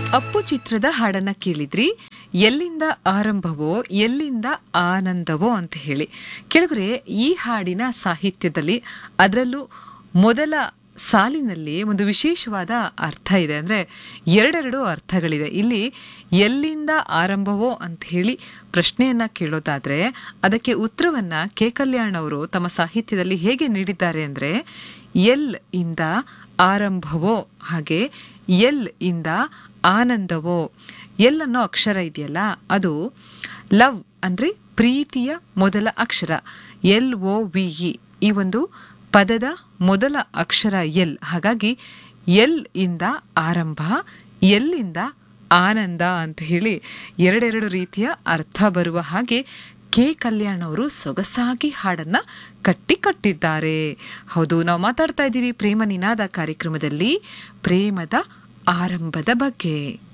ಅಪ್ಪು ಚಿತ್ರದ ಹಾಡನ್ನ ಕೇಳಿದ್ರಿ ಎಲ್ಲಿಂದ ಆರಂಭವೋ ಎಲ್ಲಿಂದ ಆನಂದವೋ ಅಂತ ಹೇಳಿ ಕೆಳಗರೆ ಈ ಹಾಡಿನ ಸಾಹಿತ್ಯದಲ್ಲಿ ಅದರಲ್ಲೂ ಮೊದಲ ಸಾಲಿನಲ್ಲಿ ಒಂದು ವಿಶೇಷವಾದ ಅರ್ಥ ಇದೆ ಅಂದ್ರೆ ಎರಡೆರಡು ಅರ್ಥಗಳಿದೆ ಇಲ್ಲಿ ಎಲ್ಲಿಂದ ಆರಂಭವೋ ಅಂತ ಹೇಳಿ ಪ್ರಶ್ನೆಯನ್ನ ಕೇಳೋದಾದ್ರೆ ಅದಕ್ಕೆ ಉತ್ತರವನ್ನ ಕೆ ಕಲ್ಯಾಣ್ ಅವರು ತಮ್ಮ ಸಾಹಿತ್ಯದಲ್ಲಿ ಹೇಗೆ ನೀಡಿದ್ದಾರೆ ಅಂದ್ರೆ ಎಲ್ ಇಂದ ಆರಂಭವೋ ಹಾಗೆ ಎಲ್ ಇಂದ ಆನಂದವೋ ಎಲ್ ಅನ್ನೋ ಅಕ್ಷರ ಇದೆಯಲ್ಲ ಅದು ಲವ್ ಅಂದ್ರೆ ಪ್ರೀತಿಯ ಮೊದಲ ಅಕ್ಷರ ಎಲ್ ಒ ವಿ ಇ ಈ ಒಂದು ಪದದ ಮೊದಲ ಅಕ್ಷರ ಎಲ್ ಹಾಗಾಗಿ ಎಲ್ ಇಂದ ಆರಂಭ ಎಲ್ಲಿಂದ ಆನಂದ ಅಂತ ಹೇಳಿ ಎರಡೆರಡು ರೀತಿಯ ಅರ್ಥ ಬರುವ ಹಾಗೆ ಕೆ ಕಲ್ಯಾಣ್ ಅವರು ಸೊಗಸಾಗಿ ಹಾಡನ್ನ ಕಟ್ಟಿ ಕಟ್ಟಿದ್ದಾರೆ ಹೌದು ನಾವು ಮಾತಾಡ್ತಾ ಇದ್ದೀವಿ ಪ್ರೇಮ ನಿನಾದ ಕಾರ್ಯಕ್ರಮದಲ್ಲಿ ಪ್ರೇಮದ ಆರಂಭದ ಬಗ್ಗೆ